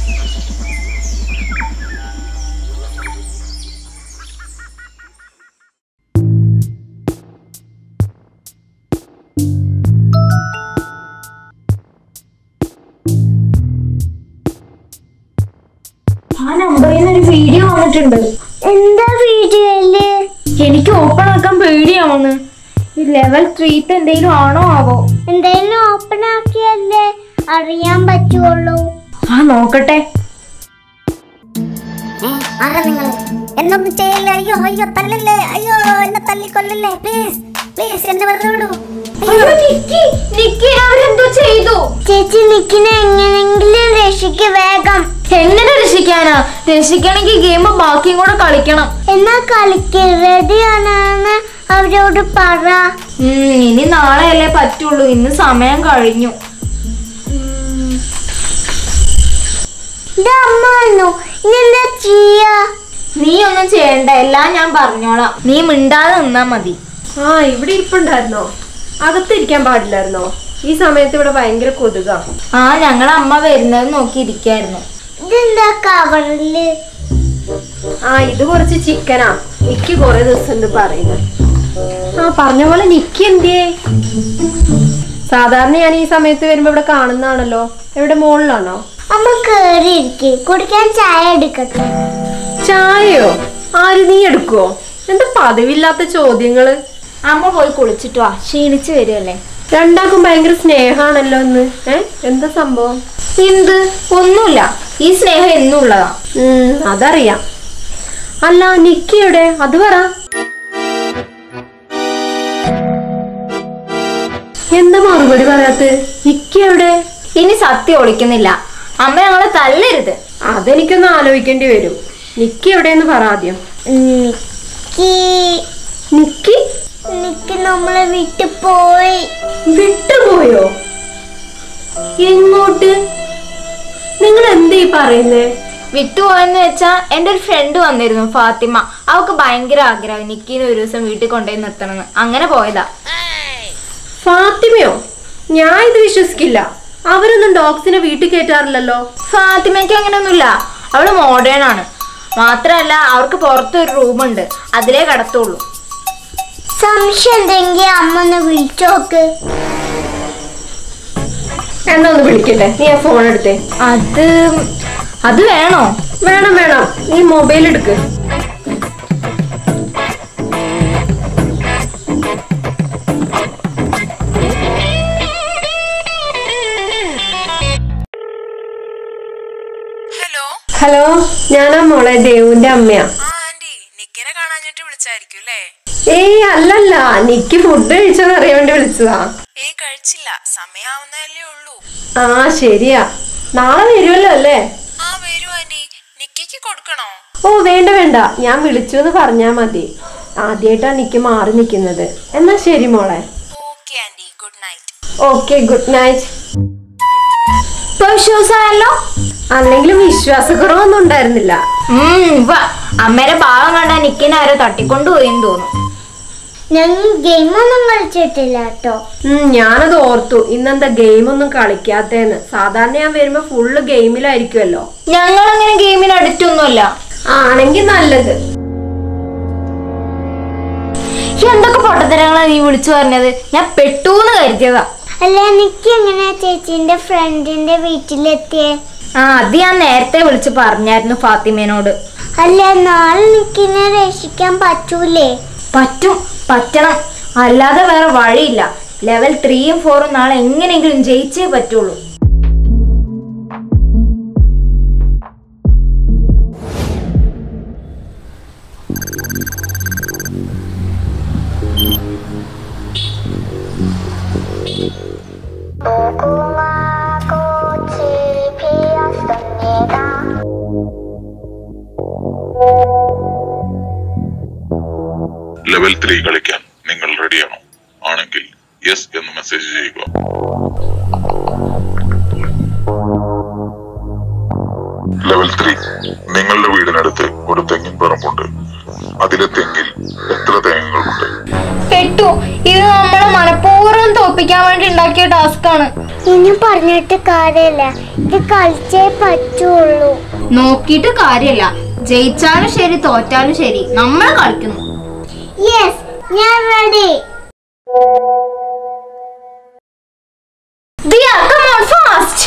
ആ നമ്പറിൽ നിന്ന് ഒരു വീഡിയോ വന്നിട്ടുണ്ട് എന്താ വീഡിയോയില് എനിക്ക് ഓപ്പൺ ആക്കാൻ പേടിയാവുന്നു ഈ ലെവൽ ത്രീത്തെ എന്തെങ്കിലും ആണോ ആവോ എന്തായാലും ഓപ്പൺ ആക്കിയല്ലേ അറിയാൻ പറ്റുള്ളൂ ആ നോക്കട്ടെ ആരാ നിങ്ങൾ എന്നൊന്നും ചെയ്യില്ല അയ്യോ അയ്യോ തല്ലല്ലേ അയ്യോ എന്നെ തല്ലിക്കൊല്ലല്ലേ പ്ലീസ് പ്ലീസ് എന്നെ വെറുതെ വിടൂ അയ്യോ, നിക്കി, നിക്കി, അവരെന്തോ ചെയ്തു ചേച്ചി നിക്കിനെ എങ്ങനെങ്കിലും രക്ഷിക്ക് വേഗം എങ്ങനെ രക്ഷിക്കാനാ രക്ഷിക്കണമെങ്കിൽ ഗെയിം ബാക്കിയും കൂടെ കളിക്കണം എന്നാ കളിക്ക് റെഡിയാണെന്ന് അവരോട് പറ ഉം, ഇനി നാളെ അല്ലേ പറ്റുള്ളൂ ഇന്ന് സമയം കഴിഞ്ഞു ഇത് അമ്മ വന്നു ഇനി എന്താ ചെയ്യാ നീ ഒന്നും ചെയ്യണ്ട എല്ലാം ഞാൻ പറഞ്ഞോളാം നീ മിണ്ടാതെ നിന്നാ മതി ആ ഇവിടെ ഇരിപ്പുണ്ടായിരുന്നോ അകത്തിരിക്കാൻ പാടില്ലായിരുന്നോ ഈ സമയത്ത് ഇവിടെ ഭയങ്കര കൊതുക ആ ഞങ്ങളെ അമ്മ വരുന്നത് നോക്കി ഇരിക്കായിരുന്നു ഇതെന്താ കവറില് ആ ഇത് കുറച്ച് ചിക്കനാ നിക്ക് കുറെ ദിവസം ഉണ്ട് പറയുന്നത് ആ പറഞ്ഞ പോലെ നിക്ക് എന്തേ സാധാരണ ഞാൻ ഈ സമയത്ത് വരുമ്പോ ഇവിടെ കാണുന്നതാണല്ലോ എവിടെ മുകളിലാണോ അമ്മ കേറി ഇരിക്ക് കുടിക്കാൻ ചായ എടുക്കട്ടെ ചായയോ ആര് നീ എടുക്കുവോ എന്താ പതിവില്ലാത്ത ചോദ്യങ്ങള് അമ്മ പോയി കുളിച്ചിട്ട് വാ ക്ഷീണിച്ച് വരുമല്ലേ രണ്ടാക്കും ഭയങ്കര സ്നേഹാണല്ലോ ഇന്ന് ഏ എന്താ സംഭവം എന്ത് ഒന്നുമില്ല ഈ സ്നേഹം എന്നും ഉള്ളതാ ഉം, അതറിയാം അല്ല നിക്കിയുടെ അത് പറ എന്താ മറുപടി പറയാത്ത നിക്കി എവിടെ ഇനി സത്യം ഒളിക്കുന്നില്ല അമ്മ ഞങ്ങളെ തല്ലരുത് അതെനിക്കൊന്ന് ആലോചിക്കേണ്ടി വരും നിക്കി എവിടെയെന്ന് പറ ആദ്യം നിക്കി നിക്കി നിക്കി നമ്മളെ വിട്ടു പോയി വിട്ടുപോയോ എങ്ങോട്ട് നിങ്ങൾ എന്തീ പറയുന്നേ വിട്ടുപോയെന്ന് വെച്ചാ എൻ്റെ ഒരു ഫ്രണ്ട് വന്നിരുന്നു ഫാത്തിമ അവൾക്ക് ഭയങ്കര ആഗ്രഹം നിക്കിന് ഒരു ദിവസം വീട്ടിൽ കൊണ്ടുപോയി നിർത്തണമെന്ന് അങ്ങനെ പോയതാ ഫാത്തിമയോ ഞാൻ ഇത് വിശ്വസിക്കില്ല അവരൊന്നും ഡോഗ്സിനെ വീട്ടിൽ കയറ്റാറില്ലല്ലോ ഫാത്തിമയ്ക്ക് അങ്ങനെയൊന്നുമില്ല അവള് മോഡേൺ ആണ് മാത്രമല്ല അവർക്ക് പുറത്തൊരു റൂമുണ്ട് അതിലേ കടത്തുള്ളൂ സംശയം ഉണ്ടെങ്കിൽ അമ്മ ഒന്ന് വിളിച്ചോക്ക് എന്നാ ഒന്ന് വിളിക്കട്ടെ നീ ആ ഫോൺ എടുത്തേ അത് അത് വേണോ വേണം വേണം നീ മൊബൈൽ എടുക്ക് ഹലോ ഹലോ ഞാനാ മോളെ ദേവുവിന്റെ അമ്മയാ ആ ആന്റി നിക്കിനെ കാണാഞ്ഞിട്ട് വിളിച്ചായിരിക്കും അല്ലേ ഏയ് അല്ലല്ല നിക്ക് ഫുഡ് കഴിച്ചോന്ന് അറിയാൻ വേണ്ടി വിളിച്ചതാ ഏയ് കഴിച്ചില്ല സമയാവുന്നതല്ലേ ഉള്ളൂ ആ ശരിയാ നാളെ വരുമല്ലോ അല്ലേ ആ വരൂ ആന്റി നിക്കിക്ക് കൊടുക്കണോ ഓ വേണ്ട വേണ്ട ഞാൻ വിളിച്ചു എന്ന് പറഞ്ഞാ മതി ആദ്യമായിട്ടാ നിക്ക് മാറി നിൽക്കുന്നത് എന്നാ ശരി മോളെ okay aunty good night okay good night ഇപ്പൊ വിശ്വാസമായല്ലോ അല്ലെങ്കിലും വിശ്വാസക്കുറവൊന്നും ഉണ്ടായിരുന്നില്ല ഉം വാ അമ്മേടെ ഭാവം കണ്ടാ നിക്കിനെ ആരോ തട്ടിക്കൊണ്ടുപോയെന്ന് തോന്നുന്നു ഞങ്ങൾ ഗെയിമൊന്നും കളിച്ചിട്ടില്ല കേട്ടോ ഉം, ഞാനത് ഓർത്തു ഇന്നെന്താ ഗെയിം ഒന്നും കളിക്കാത്തേന്ന് സാധാരണ ഞാൻ വരുമ്പോ ഫുള്ള് ഗെയിമിലായിരിക്കുമല്ലോ ഞങ്ങൾ അങ്ങനെ ഗെയിമിന് അഡിക്റ്റ് ഒന്നുമല്ല ആണെങ്കിൽ നല്ലത് ഈ എന്തൊക്കെ പൊട്ടത്തരങ്ങളാ നീ വിളിച്ചു പറഞ്ഞത് ഞാൻ പെട്ടൂന്ന് കരുതിയതാ അല്ല എനിക്ക് എങ്ങനെയാ ചേച്ചിന്റെ ഫ്രണ്ടിന്റെ വീട്ടിലെത്തിയേ ആ അത് ഞാൻ നേരത്തെ വിളിച്ച് പറഞ്ഞായിരുന്നു ഫാത്തിമേനോട് അല്ല നാളെ നിക്കിനെ രക്ഷിക്കാൻ പറ്റൂലേ പറ്റും പറ്റണം അല്ലാതെ വേറെ വഴിയില്ല ലെവൽ ത്രീയും ഫോറും നാളെ എങ്ങനെയെങ്കിലും ജയിച്ചേ പറ്റുള്ളൂ ലെവൽ ത്രീ കളിക്കാൻ നിങ്ങൾ റെഡിയാണോ ആണെങ്കിൽ യെസ് എന്ന് മെസ്സേജ് ചെയ്യുക ലെവൽ ത്രീ നിങ്ങളുടെ വീടിനടുത്ത് ഒരു തെങ്ങിൻ പറമ്പുണ്ട് അതിലെ തെങ്ങിൽ എത്ര തേങ്ങകളുണ്ട് പെട്ടു ഇത് നമ്മളെ മനഃപൂർവ്വം തോപ്പിക്കാൻ വേണ്ടി ഉണ്ടാക്കിയ ടാസ്ക് ആണ് ഇനി പറഞ്ഞിട്ട് കാര്യമില്ല ഇത് കളിച്ചേ പറ്റുള്ളൂ നോക്കിയിട്ട് കാര്യല്ല ജയിച്ചാലും ശരി തോറ്റാലും ശരി നമ്മൾ കളിക്കുന്നു യെസ് ഞാൻ ready Diya come on fast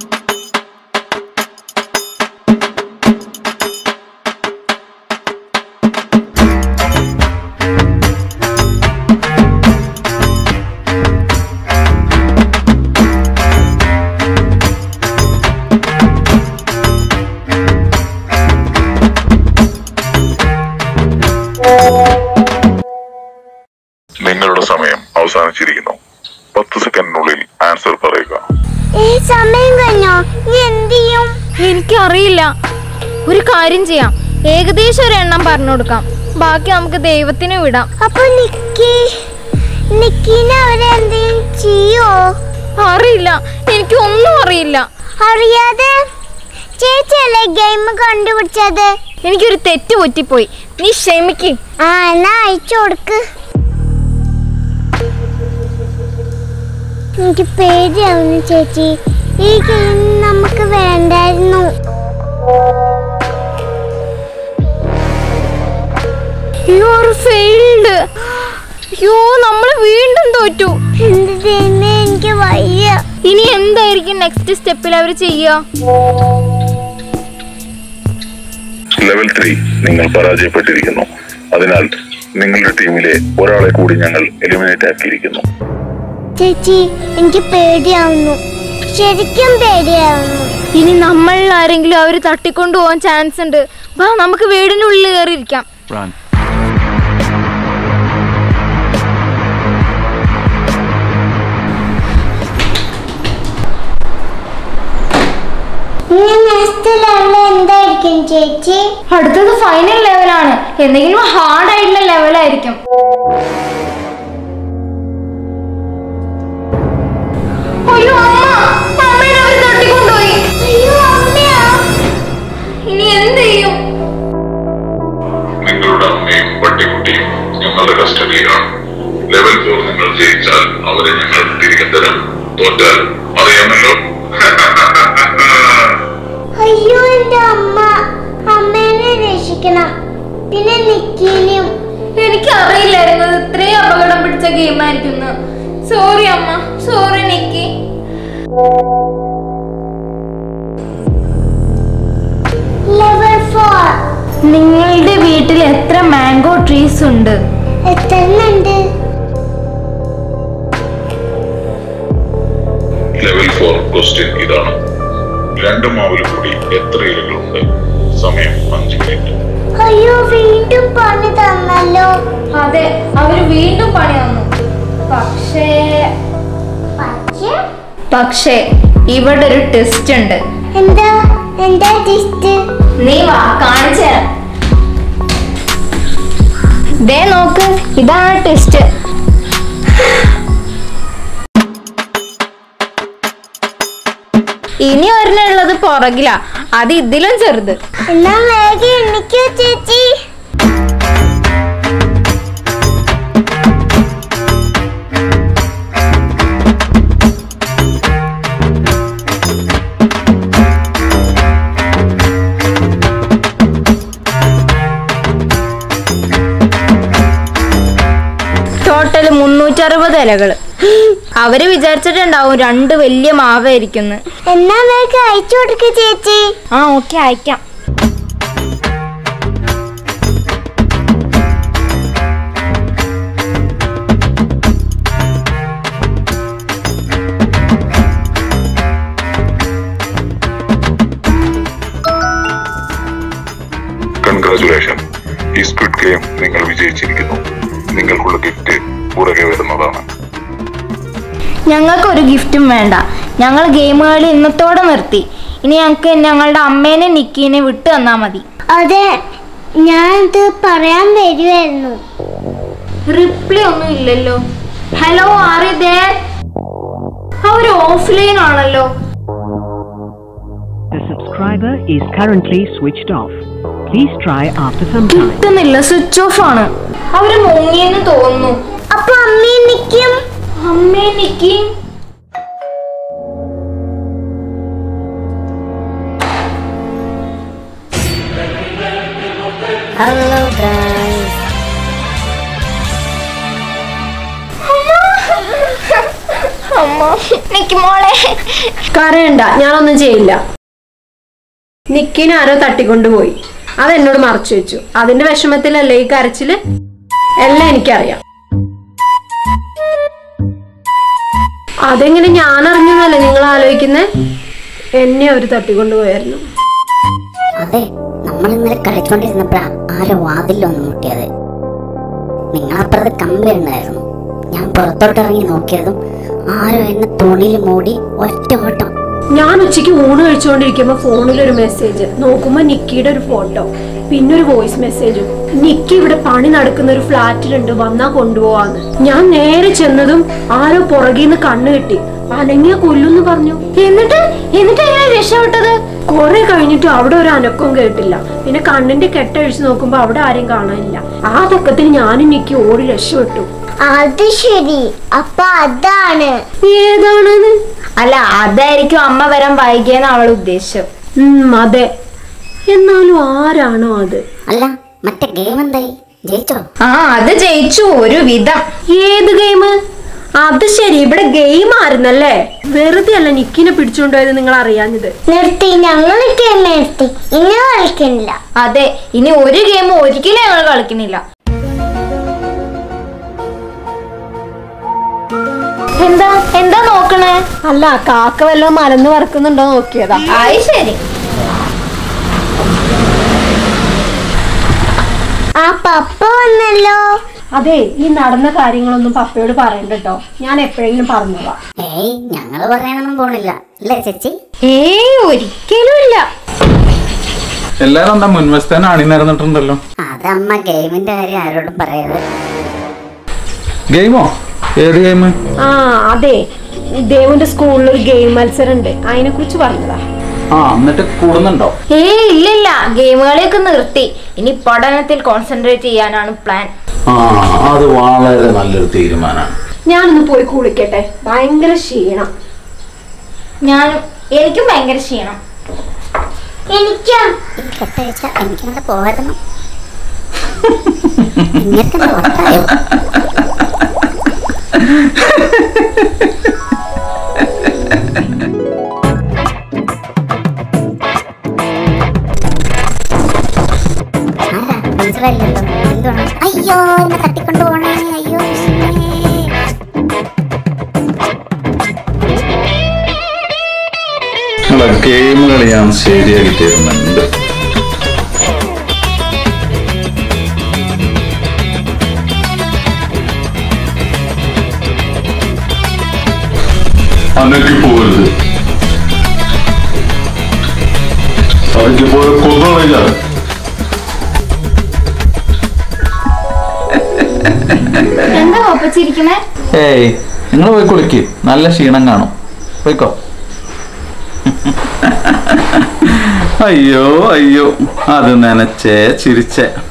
നിങ്ങളുടെ സമയം അവസാനിച്ചിരിക്കുന്നു പത്ത് സെക്കൻഡിനുള്ളിൽ ആൻസർ പറയുക ഈ സമയം കഴിഞ്ഞോ നീ എന്ത് ചെയ്യും എനിക്കറിയില്ല ഒരു കാര്യം ചെയ്യാം ഏകദേശം ഒരു എണ്ണം പറഞ്ഞു കൊടുക്കാം ബാക്കി നമുക്ക് ദൈവത്തിന് വിടാം അപ്പൊ നിക്കി നിക്കിനെ അവരെന്തെങ്കിലും ചെയ്യോ അറിയില്ല എനിക്ക് ഒന്നും അറിയില്ല അറിയാതെ ചേച്ചിയല്ലേ ഗെയിം കണ്ടുപിടിച്ചത് എനിക്കൊരു തെറ്റ് പറ്റിപ്പോയി നീ ക്ഷമിക്ക് ആ എന്നാ അയച്ചു കൊടുക്ക് എനിക്ക് പേടിയാവുന്നു ചേച്ചി ഈ ഗെയിം നമുക്ക് വേണ്ടായിരുന്നു യു ആർ ഫെയിൽഡ് യോ നമ്മൾ വീണ്ടും തോറ്റു എന്ത് ദൈവമേ എനിക്ക് വയ്യ ഇനി എന്തായിരിക്കും നെക്സ്റ്റ് സ്റ്റെപ്പിൽ അവർ ചെയ്യുക ലെവൽ ത്രീ നിങ്ങൾ പരാജയപ്പെട്ടിരിക്കുന്നു അതിനാൽ നിങ്ങളുടെ ടീമിലെ ഒരാളെ കൂടി ഞങ്ങൾ എലിമിനേറ്റ് ആക്കിയിരിക്കുന്നു ചേച്ചി എനിക്ക് പേടിയാവുന്നു ശരിക്കും പേടിയാവുന്നു ഇനി നമ്മളിൽ ആരെങ്കിലും അവർ തട്ടിക്കൊണ്ടു പോകാൻ ചാൻസ് ഉണ്ട് വാ നമുക്ക് വീടിനുള്ളിൽ കയറിയിരിക്കാം Run. ഇനി നെക്സ്റ്റ് ലെവൽ എന്തായിരിക്കും ചേച്ചി അടുത്തത് ഫൈനൽ ലെവലാണ് എന്തെങ്കിലും ഹാർഡ് ആയിട്ടുള്ള ലെവലായിരിക്കും അയ്യോ അമ്മ അമ്മേനെ അവർ തട്ടിക്കൊണ്ടുപോയി അയ്യോ അമ്മയാ ഇനി എന്ത് ചെയ്യും നിങ്ങളുടെ അമ്മയും പട്ടിക്കുട്ടിയും ഞങ്ങളുടെ കസ്റ്റഡിയിലാണ് ലെവൽ ഫോർ നിങ്ങൾ ജയിച്ചാൽ അവരെ ഞങ്ങൾ തിരികെ തരാം തോറ്റാൽ അറിയാമല്ലോ അയ്യോ എന്റെ അമ്മ അമ്മേനെ രക്ഷിക്കണം പിന്നെ നിക്കിനെയും എനിക്കറിയില്ലായിരുന്നു ഇത് ഇത്രയും അപകടം പിടിച്ച ഗെയിമായിരിക്കുന്നു സോറി അമ്മ സോറി നിക്കി ലെവൽ ഫോർ നിങ്ങളുടെ വീട്ടിൽ എത്ര മാംഗോ ട്രീസ് ഉണ്ട് എത്ര ഉണ്ട് ലെവൽ ഫോർ ക്വസ്റ്റ്യൻ ഇതാണ് രണ്ട് മാവിൽ കൂടി എത്ര ഇലകളുണ്ട് സമയം അഞ്ച് മിനിറ്റ് അയ്യോ വീണ്ടും പണി തന്നല്ലോ അതെ അവര് വീണ്ടും പണി തന്നു പക്ഷേ പക്ഷേ പക്ഷേ ഇവിടെ ഒരു ടെസ്റ്റ് ഉണ്ട് എന്താ എന്താ ടിസ്റ്റ് നീ വാ കാണിച്ചു തരാം ദേ നോക്ക് ഇതാണ് ടെസ്റ്റ് ഇനി ഒരെണ്ണുള്ളത് പുറകിലാ അത് ഇതിലും ചെറുത് എന്നാ വേഗം എണ്ണിക്കോ ചേച്ചി ടോട്ടൽ മുന്നൂറ്ററുപത് ഇലകള് അവര് വിചാരിച്ചിട്ടുണ്ടാവും രണ്ട് വലിയ മാവായിരിക്കുന്നു എന്നാ വേഗം അയച്ചു കൊടുക്ക ചേച്ചി ആ ഓക്കെ അയക്കാം കൺഗ്രാചുലേഷൻ ഈ സ്ക്വിഡ് ഗെയിം നിങ്ങൾ വിജയിച്ചിരിക്കുന്നു നിങ്ങൾക്കുള്ള ഗിഫ്റ്റ് പുറകെ വരുന്നതാണ് ഞങ്ങൾക്ക് ഒരു ഗിഫ്റ്റും വേണ്ട ഞങ്ങൾ ഗെയിം കളി ഇന്നത്തോടെ നിർത്തി ഇനി ഞങ്ങൾക്ക് ഞങ്ങളുടെ അമ്മേനെ നിക്കീനെ വിട്ടു തന്നാ മതി അതെ ഞാനിത് പറയാൻ വരുമായിരുന്നു റിപ്ലൈ ഒന്നും ഇല്ലല്ലോ ഹലോ ആറി അവർ ഓഫ്ലൈൻ ആണല്ലോ The subscriber is currently switched off. Please try after some time. കിട്ടുന്നില്ല സ്വിച്ച് ഓഫ് ആണ് അവര് മുങ്ങിയെന്ന് തോന്നുന്നു അപ്പൊ അമ്മയും നിക്കും അമ്മേ നിക്കി ഹലോ ഗൈസ് അമ്മ നിക്ക് മോളെ കരയണ്ട ഞാനൊന്നും ചെയ്യില്ല നിക്കിനെ ആരോ തട്ടിക്കൊണ്ടുപോയി അതെന്നോട് മറച്ചു വെച്ചു അതിന്റെ വിഷമത്തിലല്ലേ ഈ കരച്ചില് എല്ലാം എനിക്കറിയാം അതെങ്ങനെ ഞാൻ അറിഞ്ഞതല്ലേ നിങ്ങൾ ആലോചിക്കുന്നേ എന്നെ അവര് തട്ടിക്കൊണ്ടുപോയായിരുന്നു അതെ നമ്മൾ ഇന്നലെ കളിച്ചോണ്ടിരുന്നപ്പോഴാ ആരോ വാതിൽ വന്ന് മുട്ടിയത് നിങ്ങളപ്പുറത്ത് കമ്പി ഉണ്ടായിരുന്നു ഞാൻ പുറത്തോട്ട് ഇറങ്ങി നോക്കിയതും ആരോ എന്നെ തുണിയിൽ മൂടി ഒറ്റ ഓട്ടം ഞാൻ ഉച്ചയ്ക്ക് ഊണ് കഴിച്ചുകൊണ്ടിരിക്കുമ്പോ ഫോണിൽ ഒരു മെസ്സേജ് നോക്കുമ്പോ നിക്കിയുടെ ഒരു ഫോട്ടോ പിന്നെ ഒരു വോയിസ് മെസ്സേജും നിക്കി ഇവിടെ പണി നടക്കുന്ന ഒരു ഫ്ലാറ്റിലുണ്ട് വന്നാ കൊണ്ടുപോവാന്ന് ഞാൻ നേരെ ചെന്നതും ആരോ പുറകിന്ന് കണ്ണ് കെട്ടി അനങ്ങിയ കൊല്ലുന്ന് പറഞ്ഞു എന്നിട്ട് എന്നിട്ട് എങ്ങനെ രക്ഷപ്പെട്ടത് കുറെ കഴിഞ്ഞിട്ട് അവിടെ ഒരു അനക്കവും കേട്ടില്ല പിന്നെ കണ്ണിന്റെ കെട്ടഴിച്ച് നോക്കുമ്പോ അവിടെ ആരെയും കാണാനില്ല ആ തക്കത്തിൽ ഞാനും നിക്കി ഓടി രക്ഷപ്പെട്ടു അത് ശരി അപ്പൊ അതാണ് ഏതാണെന്ന് അല്ല അതായിരിക്കും അമ്മ വരാൻ വൈകിയെന്ന് അവൾ ഉദ്ദേശം ഉം അതെ എന്നാലും ആരാണോ അത് അല്ല മറ്റേ ഗെയിം എന്തായി ജയിച്ചോ ആ അത് ജയിച്ചു ഒരു വിധം ഏത് ഗെയിം അത് ശരി ഇവിടെ ഗെയിം ആയിരുന്നല്ലേ വെറുതെ അല്ല നിക്കിനെ പിടിച്ചുകൊണ്ടുപോയത് നിങ്ങൾ അറിയാഞ്ഞത് നിർത്തി ഞങ്ങളൊക്കെ നിർത്തി ഇങ്ങനെ കളിക്കണില്ല അതെ ഇനി ഒരു ഗെയിം ഒരിക്കലും ഞങ്ങൾ കളിക്കുന്നില്ല എന്താ എന്താ നോക്കണേ അല്ല കാക്ക വല്ലതും മലന്ന് വറക്കുന്നുണ്ടോ നോക്കിയതാ ആയി ശരി ആ പപ്പ വന്നല്ലോ അതെ ഈ നടന്ന കാര്യങ്ങളൊന്നും പപ്പയോട് പറയണ്ട കേട്ടോ ഞാൻ എപ്പോഴെങ്കിലും പറഞ്ഞതാ ഏയ് ഞങ്ങള് പറയാനൊന്നും പോണില്ല അല്ലേ ചേച്ചി ഏയ് ഒരിക്കലും ഇല്ല എല്ലാരും എന്താ മുൻവശത്തേനെ അണിനിരന്നിട്ടുണ്ടല്ലോ അതമ്മ ഗെയിമിന്റെ കാര്യം ആരോടും പറയരുത് ഗെയിമോ ഏത് ഗെയിം ആ അതെ ദേവന്റെ സ്കൂളിൽ ഒരു ഗെയിം മത്സരം ഉണ്ട് അതിനെ കുറിച്ച് പറഞ്ഞതാ ആ എന്നിട്ട് കൂടുന്നുണ്ടോ ഏയ് ഇല്ലില്ല ഗെയിമുകളെയൊക്കെ നിർത്തി ഇനി പഠനത്തിൽ കോൺസെൻട്രേറ്റ് ചെയ്യാനാണ് പ്ലാൻ ആ അത് വളരെ നല്ലൊരു തീരുമാനമാണ് ഞാനൊന്ന് പോയി കുളിക്കട്ടെ ഭയങ്കര ക്ഷീണം ഞാനും എനിക്കും ഭയങ്കര ക്ഷീണം എനിക്കും കെട്ടഴിച്ച എനിക്കങ്ങോട്ട് പോയിരുന്നു ഇങ്ങനത്തെ നോട്ടായോ ആരാ? മനസ്സിലായില്ലല്ലോ എന്തുവാണ് അയ്യോ എന്നെ തട്ടിക്കൊണ്ടു പോണേ അയ്യോ കൃഷ്ണേ. നിങ്ങളെ ഗെയിമുകൾ ഞാൻ ശരിയാക്കി തരുന്നുണ്ട് അനക്കി പോകരുത് അനക്കി പോയ കൊന്നുകളയ എന്താ ഒപ്പച്ചിരിക്കണേ ഏയ് നിങ്ങൾ പോയി കുളിക്ക് നല്ല ക്ഷീണം കാണും പോയിക്കോ അയ്യോ അയ്യോ അത് നനച്ചേ ചിരിച്ചേ